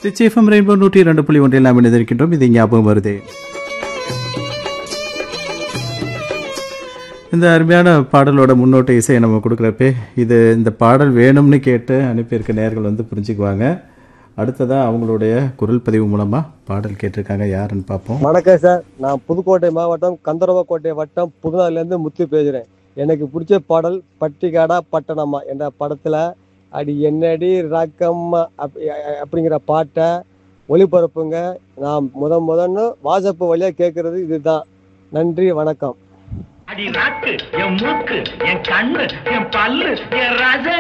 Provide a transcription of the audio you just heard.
Trichy FM rainbow நூற்றி இரண்டு புள்ளி ஒன்றில் நாம் இணைந்திருக்கின்றோம் இது ஞாபகம் வருதே இந்த அருமையான பாடலோட முன்னோட்ட இசையை நம்ம கொடுக்குறப்பே இது இந்த பாடல் வேணும்னு கேட்டு அனுப்பியிருக்க நேர்கள் வந்து புரிஞ்சுக்குவாங்க அடுத்ததாக அவங்களுடைய குரல் பதிவு மூலமாக பாடல் கேட்டிருக்காங்க யாருன்னு பார்ப்போம் வணக்கம் சார் நான் புதுக்கோட்டை மாவட்டம் கந்தரவக்கோட்டை வட்டம் புதுநாளிலேருந்து முத்து பேசுகிறேன் எனக்கு பிடிச்ச பாடல் பட்டிக்காடா பட்டணமா என்ற படத்தில் அடி என்னடி ரக்கம்மா அப் அப்படிங்கிற பாட்டை ஒளிபரப்புங்க நான் முத முதன்னு வாட்ஸ்அப் வழியாக கேட்குறது இதுதான் நன்றி வணக்கம் அடி நாக்கு என் மூக்கு என் கண்ணு என் பல்லு என் ரச